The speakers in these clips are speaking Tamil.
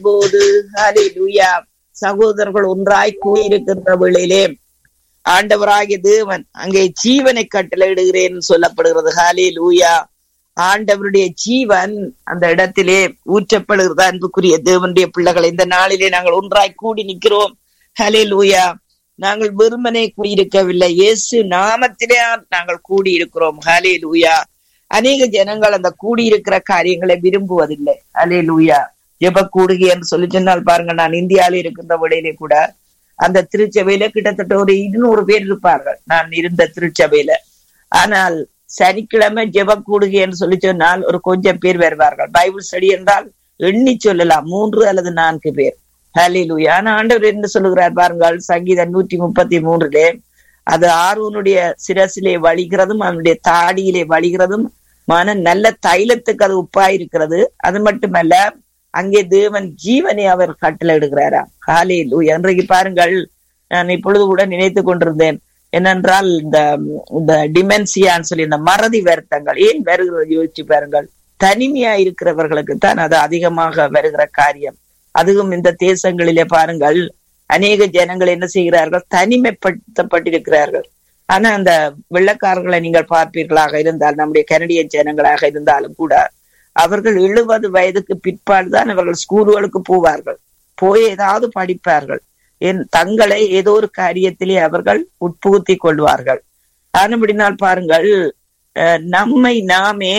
போது ஹalleluya சகோதரர்கள் ஒன்றாய் கூடியிருக்கின்ற வேளையிலே ஆண்டவராகிய தேவன் அங்கே ஜீவனை கட்டளையிடுகிறேன் சொல்லப்படுகிறது ஹாலே லூயா ஆண்டவருடைய ஜீவன் அந்த இடத்திலே ஊற்றப்படுகிறது அன்புக்குரிய தேவனுடைய பிள்ளைகளை இந்த நாளிலே நாங்கள் ஒன்றாய் கூடி நிற்கிறோம் ஹலே லூயா நாங்கள் வெறுமனே கூடியிருக்கவில்லை இயேசு நாமத்திலே நாங்கள் கூடியிருக்கிறோம் ஹலே லூயா அநேக ஜனங்கள் அந்த கூடியிருக்கிற காரியங்களை விரும்புவதில்லை ஹலே லூயா ஜெப கூடுகை என்று சொல்லி சொன்னால் பாருங்க நான் இந்தியாவில இருக்கின்ற விடையிலே கூட அந்த திருச்சபையில கிட்டத்தட்ட ஒரு இருநூறு பேர் இருப்பார்கள் நான் இருந்த திருச்சபையில ஆனால் சனிக்கிழமை ஜெப கூடுகை என்று சொல்லி சொன்னால் ஒரு கொஞ்சம் பேர் வருவார்கள் பைபிள் ஸ்டடி என்றால் எண்ணி சொல்லலாம் மூன்று அல்லது நான்கு பேர் ஹலிலுயா ஆனா ஆண்டவர் என்ன சொல்லுகிறார் பாருங்கள் சங்கீதம் நூற்றி முப்பத்தி மூன்றிலே அது ஆர்வனுடைய சிரசிலே வழிகிறதும் அவனுடைய தாடியிலே வழிகிறதும் மன நல்ல தைலத்துக்கு அது உப்பாயிருக்கிறது அது மட்டுமல்ல அங்கே தேவன் ஜீவனை அவர் கட்டளையிடுகிறாரா காலே லூயா இன்றைக்கு பாருங்கள் நான் இப்பொழுது கூட நினைத்து கொண்டிருந்தேன் என்னென்றால் இந்த இந்த டிமென்சியான்னு சொல்லி இந்த மறதி வருத்தங்கள் ஏன் வருகிறது யோசிச்சு பாருங்கள் தனிமையா இருக்கிறவர்களுக்கு தான் அது அதிகமாக வருகிற காரியம் அதுவும் இந்த தேசங்களிலே பாருங்கள் அநேக ஜனங்கள் என்ன செய்கிறார்கள் தனிமைப்படுத்தப்பட்டிருக்கிறார்கள் ஆனா அந்த வெள்ளக்காரர்களை நீங்கள் பார்ப்பீர்களாக இருந்தால் நம்முடைய கனடியன் ஜனங்களாக இருந்தாலும் கூட அவர்கள் எழுபது வயதுக்கு பிற்பாடுதான் அவர்கள் ஸ்கூல்களுக்கு போவார்கள் போய் ஏதாவது படிப்பார்கள் என் தங்களை ஏதோ ஒரு காரியத்திலே அவர்கள் உட்புகுத்தி கொள்வார்கள் ஆனபடினால் பாருங்கள் நம்மை நாமே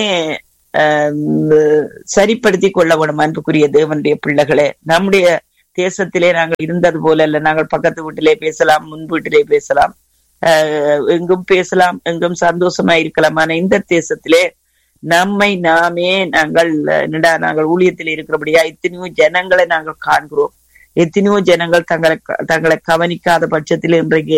சரிப்படுத்தி கொள்ள வேணும் அன்புக்குரிய தேவனுடைய பிள்ளைகளே நம்முடைய தேசத்திலே நாங்கள் இருந்தது போல இல்ல நாங்கள் பக்கத்து வீட்டிலே பேசலாம் முன் வீட்டிலே பேசலாம் எங்கும் பேசலாம் எங்கும் சந்தோஷமா இருக்கலாம் ஆனா இந்த தேசத்திலே நம்மை நாமே நாங்கள் என்னடா நாங்கள் ஊழியத்தில் இருக்கிறபடியா எத்தனையோ ஜனங்களை நாங்கள் காண்கிறோம் எத்தனையோ ஜனங்கள் தங்களை தங்களை கவனிக்காத பட்சத்தில் இன்றைக்கு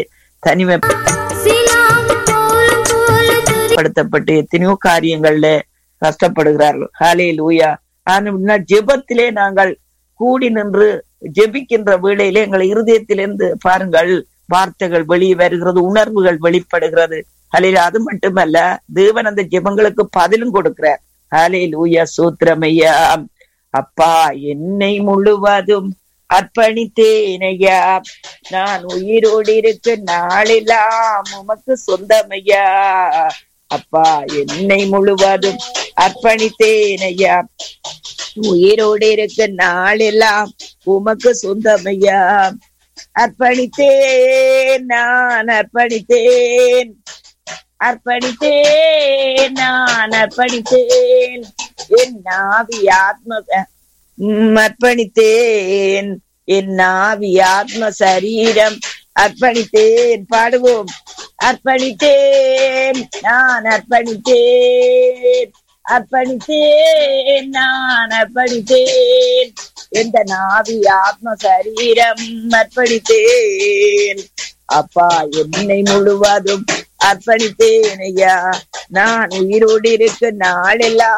தனிமைப்படுத்தப்பட்டு எத்தனையோ காரியங்கள்ல கஷ்டப்படுகிறார்கள் ஹாலே லூயா ஆனா ஜெபத்திலே நாங்கள் கூடி நின்று ஜெபிக்கின்ற வேளையிலே எங்கள் இருதயத்திலிருந்து பாருங்கள் வார்த்தைகள் வெளியே வருகிறது உணர்வுகள் வெளிப்படுகிறது ஹலையில அது மட்டுமல்ல தேவன் அந்த ஜெபங்களுக்கு பதிலும் கொடுக்கிறார் ஹலே லூயா சூத்திரமையா அப்பா என்னை முழுவதும் அர்ப்பணித்தேனையா நான் உயிரோடு இருக்க நாளெல்லாம் உமக்கு சொந்தமையா அப்பா என்னை முழுவதும் அர்ப்பணித்தேனையா உயிரோடு இருக்க நாளெல்லாம் உமக்கு சொந்தமையா அர்ப்பணித்தேன் நான் அர்ப்பணித்தேன் அர்ப்பணித்தேன் நான் அர்ப்பணித்தேன் என் நாவி ஆத்ம அர்ப்பணித்தேன் என் நாவி ஆத்ம சரீரம் அர்ப்பணித்தேன் பாடுவோம் அர்ப்பணித்தேன் நான் அர்ப்பணித்தேன் அர்ப்பணித்தேன் நான் அர்ப்பணித்தேன் எந்த நாவி ஆத்ம சரீரம் அர்ப்பணித்தேன் அப்பா என்னை முழுவதும் அர்ப்பணித்தேன் ஐயா நான் உயிரோடு இருக்க நாளெல்லாம்